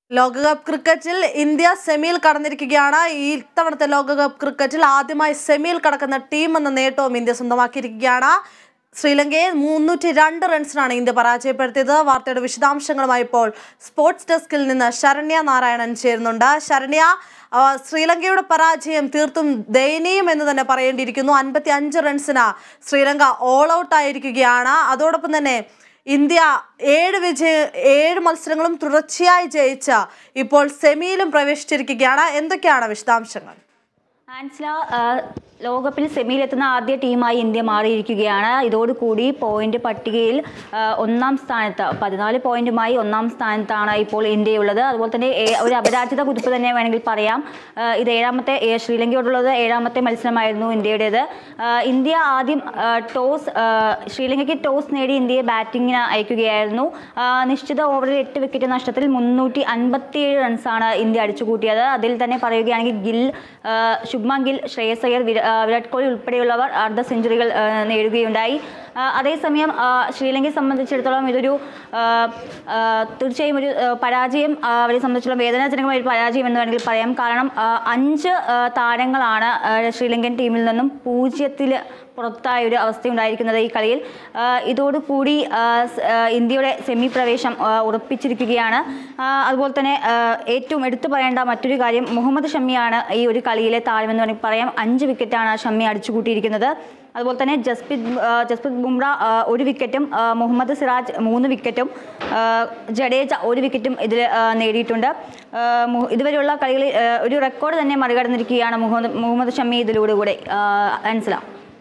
ലോകകപ്പ് ക്രിക്കറ്റിൽ ഇന്ത്യ സെമിയിൽ കടന്നിരിക്കുകയാണ് ഈ ഇത്തവണത്തെ ലോകകപ്പ് ക്രിക്കറ്റിൽ ആദ്യമായി സെമിയിൽ കടക്കുന്ന ടീം എന്ന നേട്ടവും ഇന്ത്യ സ്വന്തമാക്കിയിരിക്കുകയാണ് ശ്രീലങ്കയെ മുന്നൂറ്റി രണ്ട് റൺസിനാണ് ഇന്ത്യ പരാജയപ്പെടുത്തിയത് വാർത്തയുടെ വിശദാംശങ്ങളുമായി ഇപ്പോൾ സ്പോർട്സ് ഡെസ്കിൽ നിന്ന് ശരണ്യ നാരായണൻ ചേരുന്നുണ്ട് ശരണ്യ ആ, ശ്രീലങ്കയുടെ പരാജയം തീർത്തും ദയനീയം എന്ന് തന്നെ പറയേണ്ടിയിരിക്കുന്നു അൻപത്തി അഞ്ച് റൺസിന് ശ്രീലങ്ക ഓൾ ഔട്ട് ആയിരിക്കുകയാണ് അതോടൊപ്പം തന്നെ ഇന്ത്യ ഏഴ് വിജയ ഏഴ് മത്സരങ്ങളും തുടർച്ചയായി ജയിച്ച ഇപ്പോൾ സെമിയിലും പ്രവേശിച്ചിരിക്കുകയാണ് എന്തൊക്കെയാണ് വിശദാംശങ്ങൾ ആൻസ്ല ആ, ലോകകപ്പിൽ സെമിയിലെത്തുന്ന ആദ്യ ടീമായി ഇന്ത്യ മാറിയിരിക്കുകയാണ് ഇതോടുകൂടി പോയിന്റ് പട്ടികയിൽ ആ, ഒന്നാം സ്ഥാനത്ത് പതിനാല് പോയിന്റുമായി ഒന്നാം സ്ഥാനത്താണ് ഇപ്പോൾ ഇന്ത്യയുള്ളത് അതുപോലെ തന്നെ ഏ- ഒരു അപരാജിത കുതിപ്പ് തന്നെ വേണമെങ്കിൽ പറയാം ആ, ഇത് ഏഴാമത്തെ ഏ, ശ്രീലങ്കയോടുള്ളത് ഏഴാമത്തെ മത്സരമായിരുന്നു ഇന്ത്യയുടേത് ആ, ഇന്ത്യ ആദ്യം ആ, ടോസ് ആ, ശ്രീലങ്കയ്ക്ക് ടോസ് നേടി ഇന്ത്യയെ ബാറ്റിങ്ങിന് അയക്കുകയായിരുന്നു ആ, നിശ്ചിത ഓവറിൽ എട്ട് വിക്കറ്റ് നഷ്ടത്തിൽ മുന്നൂറ്റി അൻപത്തിയേഴ് റൺസാണ് ഇന്ത്യ അടിച്ചുകൂട്ടിയത് അതിൽ തന്നെ പറയുകയാണെങ്കിൽ ഗിൽ ആ, ശുഭ്മാൻ ഗിൽ ശ്രേയസ് അയ്യർ വിര- ആ, വിരാട് കോഹ്ലി ഉൾപ്പെടെയുള്ളവർ അർദ്ധ സെഞ്ചുറികൾ ആ, നേടുകയുണ്ടായി ആ, അതേസമയം ആ, ശ്രീലങ്കയെ സംബന്ധിച്ചിടത്തോളം ഇതൊരു ആ, ആ, തീർച്ചയായും ഒരു ആ, പരാജയം ആ, അവരെ സംബന്ധിച്ചുള്ള വേദനാജനകമായ ഒരു പരാജയം എന്ന് വേണമെങ്കിൽ പറയാം കാരണം ആ, അഞ്ച് ആ, താരങ്ങളാണ് ആ, ശ്രീലങ്കൻ ടീമിൽ നിന്നും പൂജ്യത്തിൽ പുറത്തായ ഒരു അവസ്ഥ ഉണ്ടായിരിക്കുന്നത് ഈ കളിയിൽ ആ, ഇതോടുകൂടി ആ, സ്- ആ, ഇന്ത്യയുടെ സെമി പ്രവേശം ആ, ഉറപ്പിച്ചിരിക്കുകയാണ് ആ, അതുപോലെ തന്നെ ആ, ഏറ്റവും എടുത്തു പറയേണ്ട മറ്റൊരു കാര്യം മുഹമ്മദ് ഷമിയാണ് ഈ ഒരു കളിയിലെ താരമെന്ന് വേണമെങ്കിൽ പറയാം അഞ്ച് വിക്കറ്റാണ് ഷമ്മി അടിച്ചുകൂട്ടിയിരിക്കുന്നത് അതുപോലെ തന്നെ ജസ്പ്രീത് ആ, ജസ്പ്രീത് ബുംറ ആ, ഒരു വിക്കറ്റും ആ, മുഹമ്മദ് സിറാജ് മൂന്ന് വിക്കറ്റും ആ, ജഡേജ ഒരു വിക്കറ്റും ഇതിൽ ആ, നേടിയിട്ടുണ്ട് ആ, മു- ഇതുവരെയുള്ള കളികളിൽ ആ, ഒരു റെക്കോർഡ് തന്നെ മറികടന്നിരിക്കുകയാണ് മുഹമ്മദ് മുഹമ്മദ് ഷമ്മി ഇതിലൂടെ കൂടെ മനസ്സിലാവും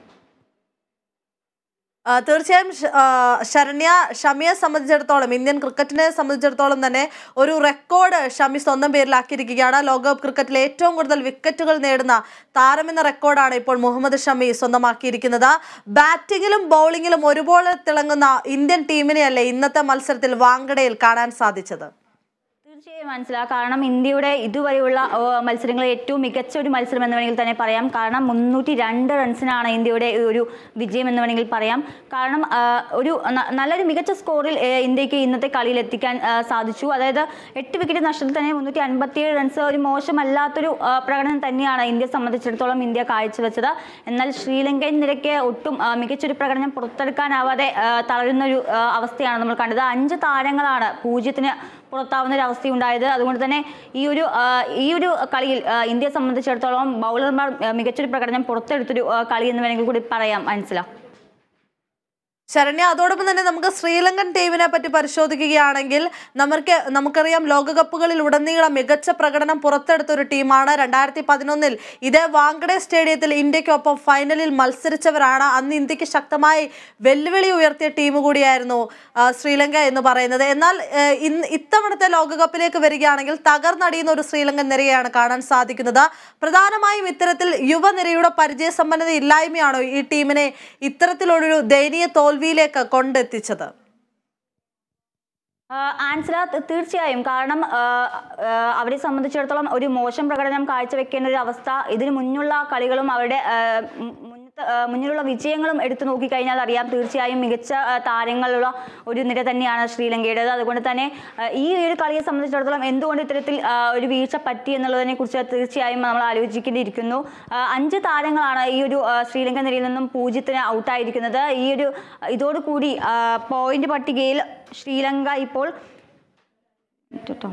ആ, തീർച്ചയായും ശ- ആ, ശരണ്യ ഷമിയെ സംബന്ധിച്ചിടത്തോളം ഇന്ത്യൻ ക്രിക്കറ്റിനെ സംബന്ധിച്ചിടത്തോളം തന്നെ ഒരു റെക്കോർഡ് ഷമി സ്വന്തം പേരിലാക്കിയിരിക്കുകയാണ് ലോകകപ്പ് ക്രിക്കറ്റിൽ ഏറ്റവും കൂടുതൽ വിക്കറ്റുകൾ നേടുന്ന താരമെന്ന റെക്കോർഡാണ് ഇപ്പോൾ മുഹമ്മദ് ഷമി സ്വന്തമാക്കിയിരിക്കുന്നത് ബാറ്റിങ്ങിലും ബൗളിങ്ങിലും ഒരുപോലെ തിളങ്ങുന്ന ഇന്ത്യൻ ടീമിനെയല്ലേ ഇന്നത്തെ മത്സരത്തിൽ വാങ്കഡയിൽ കാണാൻ സാധിച്ചത് തീർച്ചയായും മനസ്സിലാക്കാം കാരണം ഇന്ത്യയുടെ ഇതുവരെയുള്ള ഓ, മത്സരങ്ങളിൽ ഏറ്റവും മികച്ച ഒരു മത്സരം എന്ന് വേണമെങ്കിൽ തന്നെ പറയാം കാരണം മുന്നൂറ്റി രണ്ട് റൺസിനാണ് ഇന്ത്യയുടെ ഈ ഒരു വിജയം എന്ന് വേണമെങ്കിൽ പറയാം കാരണം ആ, ഒരു ന- നല്ലൊരു മികച്ച സ്കോറിൽ ഏ, ഇന്ത്യക്ക് ഇന്നത്തെ കളിയിൽ എത്തിക്കാൻ ആ, സാധിച്ചു അതായത് എട്ട് വിക്കറ്റ് നഷ്ടത്തിൽ തന്നെ മുന്നൂറ്റി അൻപത്തിയേഴ് റൺസ് ഒരു മോശമല്ലാത്തൊരു ആ, പ്രകടനം തന്നെയാണ് ഇന്ത്യയെ സംബന്ധിച്ചിടത്തോളം ഇന്ത്യ കാഴ്ചവെച്ചത് എന്നാൽ ശ്രീലങ്കൻ നിരക്ക് ഒട്ടും ആ, മികച്ചൊരു പ്രകടനം പുറത്തെടുക്കാനാവാതെ ആ, തളരുന്നൊരു ആ, അവസ്ഥയാണ് നമ്മൾ കണ്ടത് അഞ്ച് താരങ്ങളാണ് പൂജ്യത്തിന് പുറത്താവുന്ന ഒരു അവസ്ഥയുണ്ടായത് അതുകൊണ്ട് തന്നെ ഈ ഒരു ആ, ഈ ഒരു കളിയിൽ ആ, ഇന്ത്യയെ സംബന്ധിച്ചിടത്തോളം ബൗളർമാർ ആ, മികച്ചൊരു പ്രകടനം പുറത്തെടുത്തൊരു ആ, കളി എന്ന് വേണമെങ്കിൽ കൂടി പറയാം മനസ്സിലാവും ശരണ്യ അതോടൊപ്പം തന്നെ നമുക്ക് ശ്രീലങ്കൻ ടീമിനെ പറ്റി പരിശോധിക്കുകയാണെങ്കിൽ നമുക്ക് നമുക്കറിയാം ലോകകപ്പുകളിൽ ഉടനീളം മികച്ച പ്രകടനം പുറത്തെടുത്ത ഒരു ടീമാണ് രണ്ടായിരത്തി പതിനൊന്നിൽ ഇതേ വാങ്കഡെ സ്റ്റേഡിയത്തിൽ ഇന്ത്യക്കൊപ്പം ഫൈനലിൽ മത്സരിച്ചവരാണ് അന്ന് ഇന്ത്യക്ക് ശക്തമായി വെല്ലുവിളി ഉയർത്തിയ ടീം കൂടിയായിരുന്നു ആ, ശ്രീലങ്ക എന്ന് പറയുന്നത് എന്നാൽ ആ, ഇന്ന് ഇത്തവണത്തെ ലോകകപ്പിലേക്ക് വരികയാണെങ്കിൽ തകർന്നടിയുന്ന ഒരു ശ്രീലങ്കൻ നിരയാണ് കാണാൻ സാധിക്കുന്നത് പ്രധാനമായും ഇത്തരത്തിൽ യുവനിരയുടെ പരിചയസമ്പന്നത ഇല്ലായ്മയാണോ ഈ ടീമിനെ ഇത്തരത്തിലൊരു ദയനീയ തോൽവിയിലേക്ക് കൊണ്ടെത്തിച്ചത് ആഹ് ആൻസല ത- തീർച്ചയായും കാരണം ആഹ് ആഹ് അവരെ സംബന്ധിച്ചിടത്തോളം ഒരു മോശം പ്രകടനം കാഴ്ചവെക്കേണ്ട ഒരു അവസ്ഥ ഇതിനു മുന്നുള്ള കളികളും അവരുടെ ആഹ് മു- മുന്നത്തെ ആഹ് മുന്നിലുള്ള വിജയങ്ങളും എടുത്തു നോക്കിക്കഴിഞ്ഞാൽ അറിയാം തീർച്ചയായും മികച്ച ആഹ് താരങ്ങളുള്ള ഒരു നിര തന്നെയാണ് ശ്രീലങ്കയുടേത് അതുകൊണ്ട് തന്നെ ആഹ് ഈ ഒരു കളിയെ സംബന്ധിച്ചിടത്തോളം എന്തുകൊണ്ട് ഇത്തരത്തിൽ ആഹ് ഒരു വീഴ്ച പറ്റി എന്നുള്ളതിനെ കുറിച്ച് തീർച്ചയായും നമ്മൾ ആലോചിക്കേണ്ടിയിരിക്കുന്നു ആഹ് അഞ്ച് താരങ്ങളാണ് ഈ ഒരു ആഹ് ശ്രീലങ്കൻ നിരയിൽ നിന്നും പൂജ്യത്തിന് ഔട്ടായിരിക്കുന്നത് ഈ ഒരു ഇതോടുകൂടി പോയിന്റ് പട്ടികയിൽ ശ്രീലങ്ക ഇപ്പോൾ കേട്ടോ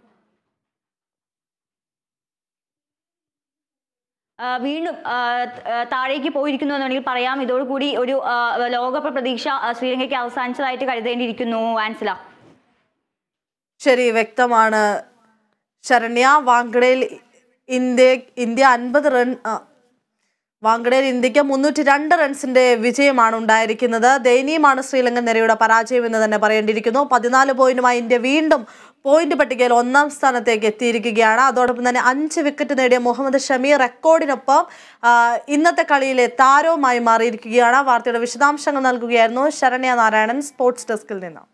ആ, വീണ്ടും ആ, ത- ആ, താഴേക്ക് പോയിരിക്കുന്നു എന്ന് വേണമെങ്കിൽ പറയാം ഇതോടുകൂടി ഒരു ആ, ലോകകപ്പ് പ്രതീക്ഷ ആ, ശ്രീലങ്കയ്ക്ക് അവസാനിച്ചതായിട്ട് കരുതേണ്ടിയിരിക്കുന്നു ആൻസില ശരി വ്യക്തമാണ് ശരണ്യ വാങ്കഡയിൽ ഇന്ത്യ ഇന്ത്യ അൻപത് റൺ ആ, വാങ്കഡയിൽ ഇന്ത്യക്ക് മുന്നൂറ്റി രണ്ട് റൺസിന്റെ വിജയമാണ് ഉണ്ടായിരിക്കുന്നത് ദയനീയമാണ് ശ്രീലങ്കൻ നിരയുടെ പരാജയം എന്ന് തന്നെ പറയേണ്ടിയിരിക്കുന്നു പതിനാല് പോയിന്റുമായി ഇന്ത്യ വീണ്ടും പോയിന്റ് പട്ടികയിൽ ഒന്നാം സ്ഥാനത്തേക്ക് എത്തിയിരിക്കുകയാണ് അതോടൊപ്പം തന്നെ അഞ്ച് വിക്കറ്റ് നേടിയ മുഹമ്മദ് ഷമി റെക്കോർഡിനൊപ്പം ആ, ഇന്നത്തെ കളിയിലെ താരവുമായി മാറിയിരിക്കുകയാണ് വാർത്തയുടെ വിശദാംശങ്ങൾ നൽകുകയായിരുന്നു ശരണ്യ നാരായണൻ സ്പോർട്സ് ഡെസ്കിൽ നിന്ന്